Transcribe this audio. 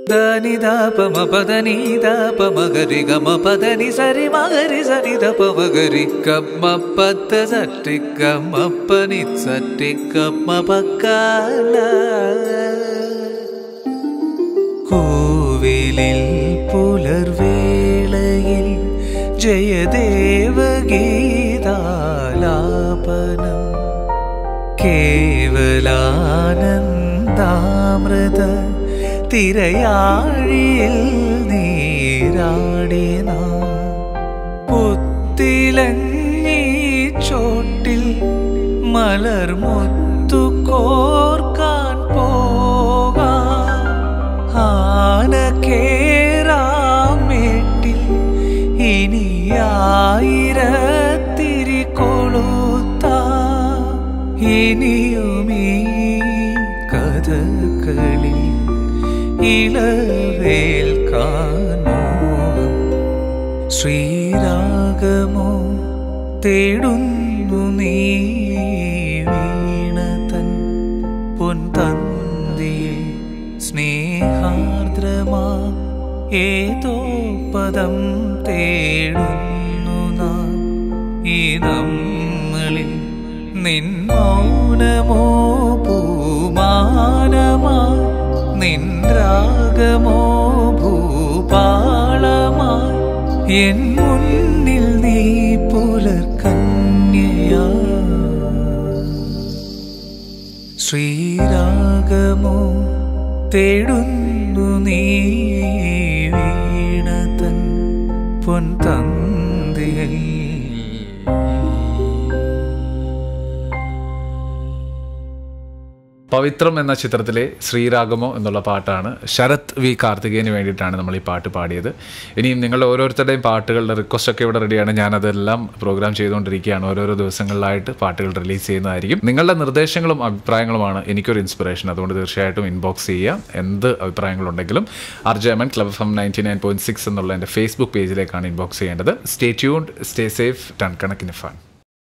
దని దప మ పద ని దప మగరి గ మ పద ని సరి మగరి సరి దప మగరి గమ్మ పద్ద సట్టి గమ్మ పని సట్టి గమ్మ പക്കാല കോവിലിൽ പുലർവേളയിൽ ജയദേവഗീതാലാപനം കേവലാനന്ദാമൃത തിരയാഴിയിൽ നീരാടിന പുത്തിലങ്ങി ചോട്ടിൽ മലർമുത്തു കോർക്കാൻ പോകാം ആന കേറാമേട്ടിൽ ഇനി ആയിരത്തിരി കൊളുത്ത ഇനിയുമീ കഥകളിൽ ഇളവേൽക്കാനോ ശ്രീരാഗമോ തേടുന്നു നീ വീണതൻ പൊൻതന്തിയിൽ സ്നേഹാർദ്രമാ ഏതോ പദം തേടുന്നു നാം ഈ നമ്മളിൽ നിൻ മൗനമോ പൂമാനമാ നിൻ രാഗമോ ഭൂപാളമായി എൻ മുന്നിൽ നീ പുലർക്കന്യയാ ശ്രീരാഗമോ തേടുന്നു നീ വീണതൻ പൊൻതന്തിയിൽ പവിത്രം എന്ന ചിത്രത്തിലെ ശ്രീരാഗമോ എന്നുള്ള പാട്ടാണ് ശരത് വി കാർത്തികേയന് വേണ്ടിയിട്ടാണ് നമ്മൾ ഈ പാട്ട് പാടിയത് ഇനിയും നിങ്ങളുടെ ഓരോരുത്തരുടെയും പാട്ടുകളുടെ റിക്വസ്റ്റ് ഒക്കെ ഇവിടെ റെഡിയാണ് ഞാനതെല്ലാം പ്രോഗ്രാം ചെയ്തുകൊണ്ടിരിക്കുകയാണ് ഓരോരോ ദിവസങ്ങളിലായിട്ട് പാട്ടുകൾ റിലീസ് ചെയ്യുന്നതായിരിക്കും നിങ്ങളുടെ നിർദ്ദേശങ്ങളും അഭിപ്രായങ്ങളുമാണ് എനിക്കൊരു ഇൻസ്പിറേഷൻ അതുകൊണ്ട് തീർച്ചയായിട്ടും ഇൻബോക്സ് ചെയ്യാം എന്ത് അഭിപ്രായങ്ങളുണ്ടെങ്കിലും അർജയമൻ club F M ninety nine point six എന്നുള്ള എൻ്റെ ഫേസ്ബുക്ക് പേജിലേക്കാണ് ഇൻബോക്സ് ചെയ്യേണ്ടത് stay tuned stay safe ton കണക്കിന് ഫൺ